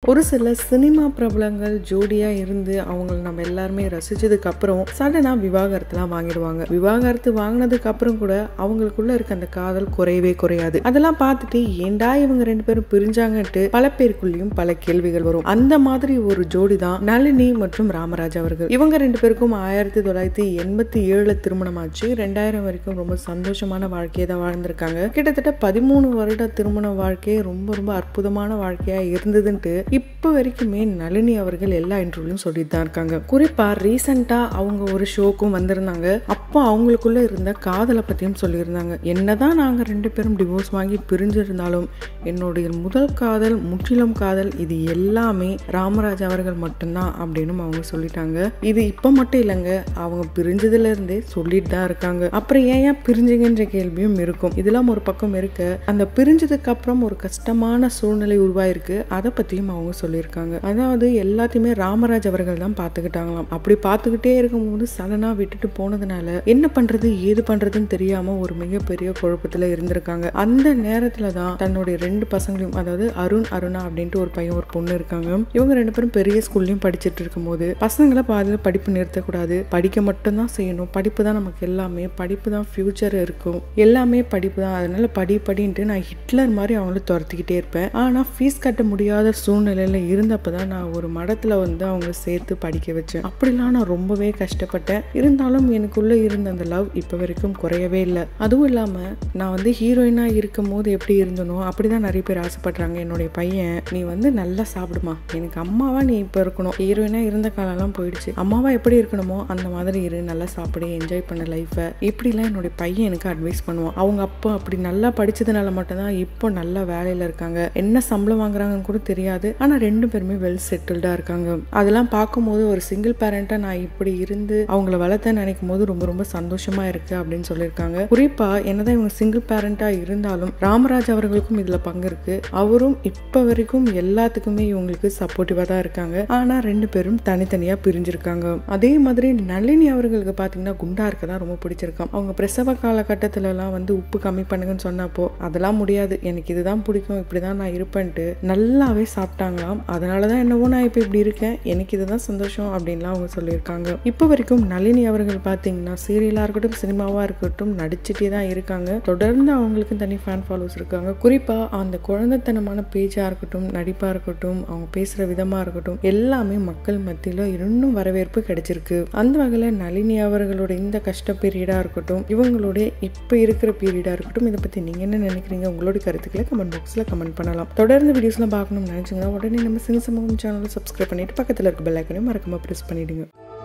ஒரு சில சினிமா பிரபலங்கள் ஜோடியா இருந்து அவங்கள நம்ம எல்லாருமே ரசிச்சதுக்கு அப்புறம் சடனா விவாகரத்துலாம் வாங்கிடுவாங்க விவாகரத்து வாங்கினதுக்கு அப்புறம் கூட அவங்களுக்குள்ள இருக்க அந்த காதல் குறையவே குறையாது அதெல்லாம் பார்த்துட்டு ஏண்டா இவங்க ரெண்டு பேரும் பிரிஞ்சாங்கன்ட்டு பல பேருக்குள்ளேயும் பல கேள்விகள் வரும் அந்த மாதிரி ஒரு ஜோடி தான் நளினி மற்றும் ராமராஜ் அவர்கள் இவங்க ரெண்டு பேருக்கும் ஆயிரத்தி தொள்ளாயிரத்தி எண்பத்தி ஏழுல திருமணமாச்சு ரெண்டாயிரம் வரைக்கும் ரொம்ப சந்தோஷமான வாழ்க்கையை தான் வாழ்ந்திருக்காங்க கிட்டத்தட்ட பதிமூணு வருட திருமண வாழ்க்கையே ரொம்ப ரொம்ப அற்புதமான வாழ்க்கையா இருந்ததுன்ட்டு இப்போ வரைக்குமே நளினி அவர்கள் எல்லா இன்டர்வியூலையும் சொல்லிட்டு தான் இருக்காங்க குறிப்பா ரீசெண்டா அவங்க ஒரு ஷோக்கும் வந்திருந்தாங்க அப்போ அவங்களுக்குள்ள இருந்த காதலை பத்தியும் சொல்லியிருந்தாங்க என்னதான் நாங்க ரெண்டு பேரும் டிவோர்ஸ் வாங்கி பிரிஞ்சிருந்தாலும் என்னுடைய முதல் காதல் முற்றிலும் காதல் இது எல்லாமே ராமராஜ் அவர்கள் மட்டும்தான் அப்படின்னு அவங்க சொல்லிட்டாங்க இது இப்போ மட்டும் இல்லைங்க அவங்க பிரிஞ்சதுல இருந்தே சொல்லிட்டு தான் இருக்காங்க அப்புறம் ஏன் ஏன் பிரிஞ்சுங்கன்ற கேள்வியும் இருக்கும் இதெல்லாம் ஒரு பக்கம் இருக்க அந்த பிரிஞ்சதுக்கு அப்புறம் ஒரு கஷ்டமான சூழ்நிலை உருவாயிருக்கு அதை பத்தியும் அவங்க சொல்லியிருக்காங்க அதாவது எல்லாத்தையுமே ராமராஜ் அவர்கள் தான் பார்த்துக்கிட்டாங்களாம் அப்படி பார்த்துக்கிட்டே இருக்கும்போது சடனா விட்டுட்டு போனதுனால என்ன பண்றது ஏது பண்றதுன்னு தெரியாம ஒரு மிகப்பெரிய குழப்பத்துல இருந்திருக்காங்க அந்த நேரத்துல தான் தன்னுடைய ரெண்டு பசங்களையும் அதாவது அருண் அருணா அப்படின்ட்டு ஒரு பையன் ஒரு பொண்ணு இருக்காங்க இவங்க ரெண்டு பேரும் பெரிய ஸ்கூல்லையும் படிச்சுட்டு இருக்கும்போது பசங்களை பாதியில் படிப்பு நிறுத்தக்கூடாது படிக்க மட்டும்தான் செய்யணும் படிப்பு தான் நமக்கு எல்லாமே படிப்பு தான் ஃபியூச்சர் இருக்கும் எல்லாமே படிப்பு தான் அதனால படி படின்ட்டு நான் ஹிட்லர் மாதிரி அவங்கள துரத்திக்கிட்டே இருப்பேன் ஆனால் ஃபீஸ் கட்ட முடியாத சூழ்நிலையில் இருந்தப்போ தான் நான் ஒரு மடத்தில் வந்து அவங்க சேர்த்து படிக்க வச்சேன் அப்படிலாம் நான் ரொம்பவே கஷ்டப்பட்டேன் இருந்தாலும் எனக்குள்ளே இருந்த அந்த லவ் இப்போ வரைக்கும் குறையவே இல்லை அதுவும் இல்லாமல் நான் வந்து ஹீரோயினாக இருக்கும் போது எப்படி இருந்தனோ அப்படி தான் நிறைய பேர் ஆசைப்படுறாங்க என்னுடைய பையன் நீ வந்து நல்லா சாப்பிடுமா எனக்கு அம்மாவா நீ இப்போ இருக்கணும் ஹீரோயினாக இருந்த காலம்லாம் போயிடுச்சு அம்மாவா எப்படி இருக்கணுமோ அந்த மாதிரி இரு நல்லா சாப்பிடு என்ஜாய் பண்ண லைஃப்பை இப்படிலாம் என்னுடைய பையன் எனக்கு அட்வைஸ் பண்ணுவான் அவங்க அப்போ அப்படி நல்லா படிச்சதுனால மட்டும்தான் இப்போ நல்ல வேலையில் இருக்காங்க என்ன சம்பளம் வாங்குறாங்கன்னு கூட தெரியாது ஆனால் ரெண்டு பேருமே வெல் செட்டில்டாக இருக்காங்க அதெல்லாம் பார்க்கும்போது ஒரு சிங்கிள் பேரண்ட்டாக நான் இப்படி இருந்து அவங்கள வளர்த்த நினைக்கும் போது ரொம்ப ரொம்ப சந்தோஷமா இருக்கு அப்படின்னு சொல்லியிருக்காங்க குறிப்பா என்னதான் இவங்க சிங்கிள் பேரண்டா இருந்தாலும் ராமராஜ் அவர்களுக்கும் இதுல பங்கு இருக்கு அவரும் இப்ப வரைக்கும் எல்லாத்துக்குமே இவங்களுக்கு சப்போர்ட்டிவா தான் இருக்காங்க ஆனா ரெண்டு பேரும் தனித்தனியா பிரிஞ்சிருக்காங்க அதே மாதிரி நளினி அவர்களுக்கு பாத்தீங்கன்னா குண்டா இருக்க தான் ரொம்ப பிடிச்சிருக்காம் அவங்க பிரசவ காலகட்டத்துல எல்லாம் வந்து உப்பு கம்மி பண்ணுங்கன்னு சொன்னப்போ அதெல்லாம் முடியாது எனக்கு இதுதான் பிடிக்கும் இப்படிதான் நான் இருப்பேன்ட்டு நல்லாவே சாப்பிட்டாங்களாம் அதனாலதான் என்னவோ நான் இப்ப இப்படி இருக்கேன் எனக்கு இதுதான் சந்தோஷம் அப்படின்லாம் அவங்க சொல்லியிருக்காங்க இப்போ வரைக்கும் நளினி அவர்கள் பார்த்தீங்கன்னா சீரியலாக இருக்கட்டும் சினிமாவாக இருக்கட்டும் நடிச்சுட்டே தான் இருக்காங்க தொடர்ந்து அவங்களுக்கு தனி ஃபேன் ஃபாலோஸ் இருக்காங்க குறிப்பாக அந்த குழந்தைத்தனமான பேச்சாக இருக்கட்டும் நடிப்பாக இருக்கட்டும் அவங்க பேசுகிற விதமாக இருக்கட்டும் எல்லாமே மக்கள் மத்தியில் இன்னும் வரவேற்பு கிடைச்சிருக்கு அந்த வகையில் நளினி அவர்களோட இந்த கஷ்ட பீரியடாக இருக்கட்டும் இவங்களுடைய இப்போ இருக்கிற பீரியடாக இருக்கட்டும் இதை பற்றி நீங்கள் என்ன நினைக்கிறீங்க உங்களோட கருத்துக்களை கமெண்ட் பாக்ஸில் கமெண்ட் பண்ணலாம் தொடர்ந்து வீடியோஸ்லாம் பார்க்கணும்னு நினச்சிங்கன்னா உடனே நம்ம சிங்க சமூகம் சேனலை சப்ஸ்கிரைப் பண்ணிட்டு பக்கத்தில் இருக்க பெல் ஐக்கனையும் மறக்காம ப்ரெஸ் பண்ணிடுங்க